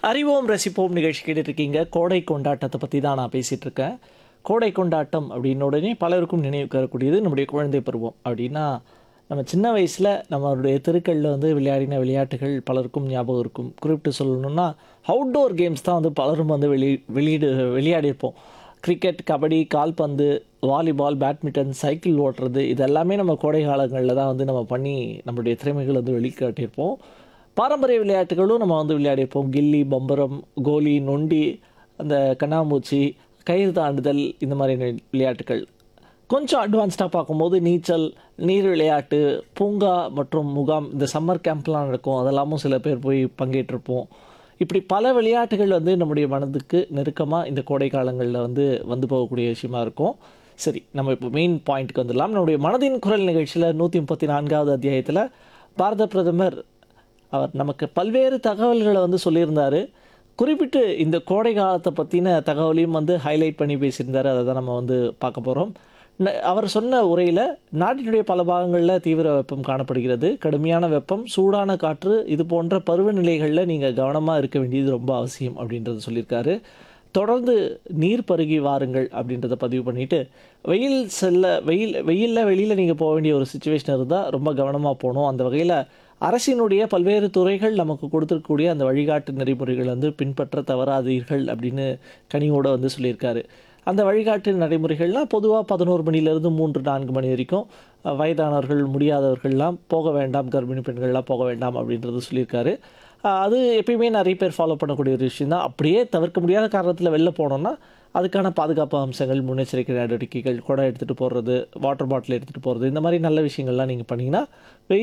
அறிவோம் ரசிப்போம் நிகழ்ச்சி கேட்டுட்ருக்கீங்க கோடை கொண்டாட்டத்தை பற்றி தான் நான் பேசிகிட்டு இருக்கேன் கோடை கொண்டாட்டம் அப்படின்ன உடனே பலருக்கும் நினைவுக்கு வரக்கூடியது நம்முடைய குழந்தை பருவம் அப்படின்னா நம்ம சின்ன வயசில் நம்மளுடைய தெருக்களில் வந்து விளையாடின விளையாட்டுகள் பலருக்கும் ஞாபகம் இருக்கும் குறிப்பிட்டு சொல்லணும்னா அவுட்டோர் கேம்ஸ் தான் வந்து பலரும் வந்து வெளி வெளியிடு விளையாடியிருப்போம் கிரிக்கெட் கபடி கால்பந்து வாலிபால் பேட்மிண்டன் சைக்கிள் ஓட்டுறது இது எல்லாமே நம்ம கோடை காலங்களில் தான் வந்து நம்ம பண்ணி நம்மளுடைய திறமைகள் வந்து வெளிக்காட்டியிருப்போம் பாரம்பரிய விளையாட்டுகளும் நம்ம வந்து விளையாடியிருப்போம் கில்லி பம்பரம் கோலி நொண்டி அந்த கண்ணாமூச்சி கயிறு தாண்டுதல் இந்த மாதிரியான விளையாட்டுகள் கொஞ்சம் அட்வான்ஸ்டாக பார்க்கும்போது நீச்சல் நீர் விளையாட்டு பூங்கா மற்றும் முகாம் இந்த சம்மர் கேம்ப்லாம் நடக்கும் அதெல்லாமும் சில பேர் போய் பங்கேற்றிருப்போம் இப்படி பல விளையாட்டுகள் வந்து நம்முடைய மனதுக்கு நெருக்கமாக இந்த கோடை காலங்களில் வந்து வந்து போகக்கூடிய விஷயமா இருக்கும் சரி நம்ம இப்போ மெயின் பாயிண்ட்டுக்கு வந்துடலாம் நம்முடைய மனதின் குரல் நிகழ்ச்சியில் நூற்றி முப்பத்தி நான்காவது அத்தியாயத்தில் பாரத பிரதமர் அவர் நமக்கு பல்வேறு தகவல்களை வந்து சொல்லியிருந்தார் குறிப்பிட்டு இந்த கோடை காலத்தை பற்றின தகவலையும் வந்து ஹைலைட் பண்ணி பேசியிருந்தார் அதை தான் நம்ம வந்து பார்க்க போகிறோம் அவர் சொன்ன உரையில் நாட்டினுடைய பல பாகங்களில் தீவிர வெப்பம் காணப்படுகிறது கடுமையான வெப்பம் சூடான காற்று இது போன்ற பருவநிலைகளில் நீங்கள் கவனமாக இருக்க வேண்டியது ரொம்ப அவசியம் அப்படின்றத சொல்லியிருக்காரு தொடர்ந்து நீர் பருகி வாருங்கள் அப்படின்றத பதிவு பண்ணிவிட்டு வெயில் செல்ல வெயில் வெயிலில் வெளியில் நீங்கள் போக வேண்டிய ஒரு சுச்சுவேஷன் இருந்தால் ரொம்ப கவனமாக போகணும் அந்த வகையில் அரசினுடைய பல்வேறு துறைகள் நமக்கு கொடுத்துருக்கக்கூடிய அந்த வழிகாட்டு நெறிமுறைகள் வந்து பின்பற்ற தவறாதீர்கள் அப்படின்னு கனிவோட வந்து சொல்லியிருக்காரு அந்த வழிகாட்டு நடைமுறைகள்லாம் பொதுவாக பதினோரு மணிலேருந்து மூன்று நான்கு மணி வரைக்கும் அஹ், வயதானவர்கள் முடியாதவர்கள்லாம் போக வேண்டாம் கர்ப்பிணி பெண்கள்லாம் போக வேண்டாம் அப்படின்றது சொல்லியிருக்காரு அஹ், அது எப்பயுமே நிறைய பேர் ஃபாலோ பண்ணக்கூடிய ஒரு விஷயம் தான் அப்படியே தவிர்க்க முடியாத காரணத்தில் வெளில போனோம்னா அதுக்கான பாதுகாப்பு அம்சங்கள் முன்னெச்சரிக்கை நடவடிக்கைகள் குடம் எடுத்துகிட்டு போகிறது வாட்டர் பாட்டில் எடுத்துகிட்டு போகிறது இந்த மாதிரி நல்ல விஷயங்கள்லாம் நீங்கள் பண்ணிங்கன்னா வெயில்